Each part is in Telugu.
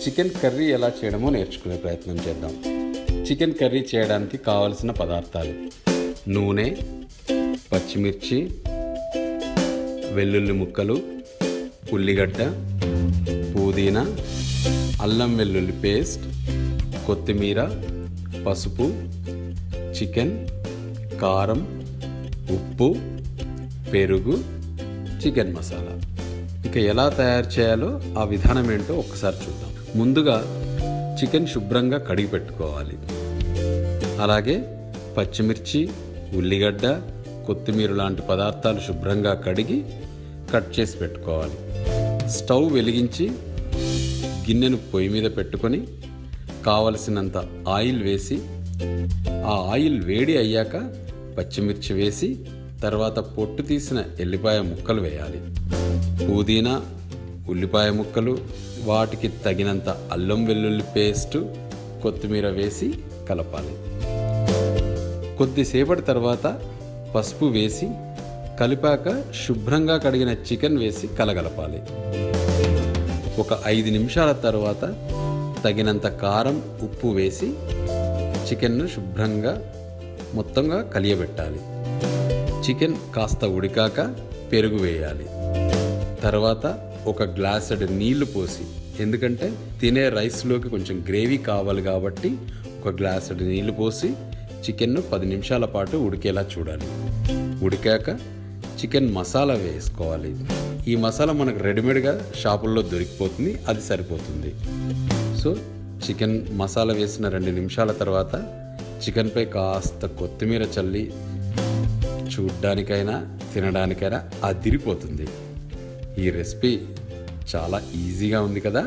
చికెన్ కర్రీ ఎలా చేయడమో నేర్చుకునే ప్రయత్నం చేద్దాం చికెన్ కర్రీ చేయడానికి కావలసిన పదార్థాలు నూనె పచ్చిమిర్చి వెల్లుల్లి ముక్కలు ఉల్లిగడ్డ పుదీనా అల్లం వెల్లుల్లి పేస్ట్ కొత్తిమీర పసుపు చికెన్ కారం ఉప్పు పెరుగు చికెన్ మసాలా ఇక ఎలా తయారు చేయాలో ఆ విధానం ఏంటో ఒకసారి చూద్దాం ముందుగా చికెన్ శుభ్రంగా కడిగి పెట్టుకోవాలి అలాగే పచ్చిమిర్చి ఉల్లిగడ్డ కొత్తిమీర లాంటి పదార్థాలు శుభ్రంగా కడిగి కట్ చేసి పెట్టుకోవాలి స్టవ్ వెలిగించి గిన్నెను పొయ్యి మీద పెట్టుకొని కావలసినంత ఆయిల్ వేసి ఆ ఆయిల్ వేడి అయ్యాక పచ్చిమిర్చి వేసి తర్వాత పొట్టు తీసిన ఎల్లిపాయ ముక్కలు వేయాలి పుదీనా ఉల్లిపాయ ముక్కలు వాటికి తగినంత అల్లం వెల్లుల్లి పేస్ట్ కొత్తిమీర వేసి కలపాలి కొద్దిసేపటి తర్వాత పసుపు వేసి కలిపాక శుభ్రంగా కడిగిన చికెన్ వేసి కలగలపాలి ఒక ఐదు నిమిషాల తర్వాత తగినంత కారం ఉప్పు వేసి చికెన్ను శుభ్రంగా మొత్తంగా కలియబెట్టాలి చికెన్ కాస్త ఉడికాక పెరుగు వేయాలి తర్వాత ఒక గ్లాసెడ్ నీళ్లు పోసి ఎందుకంటే తినే రైస్లోకి కొంచెం గ్రేవీ కావాలి కాబట్టి ఒక గ్లాసెడ్ నీళ్లు పోసి చికెన్ను పది నిమిషాల పాటు ఉడికేలా చూడాలి ఉడికాక చికెన్ మసాలా వేసుకోవాలి ఈ మసాలా మనకు రెడీమేడ్గా షాపుల్లో దొరికిపోతుంది అది సరిపోతుంది సో చికెన్ మసాలా వేసిన రెండు నిమిషాల తర్వాత చికెన్పై కాస్త కొత్తిమీర చల్లి చూడ్డానికైనా తినడానికైనా అదిరిపోతుంది ఈ రెసిపీ చాలా ఈజీగా ఉంది కదా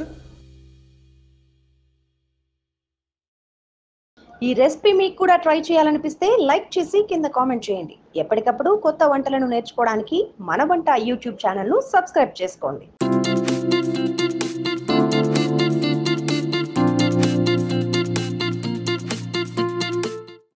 ఈ రెసిపీ మీకు కూడా ట్రై చేయాలనిపిస్తే లైక్ చేసి కింద కామెంట్ చేయండి ఎప్పటికప్పుడు కొత్త వంటలను నేర్చుకోవడానికి మన వంట యూట్యూబ్ ఛానల్ను సబ్స్క్రైబ్ చేసుకోండి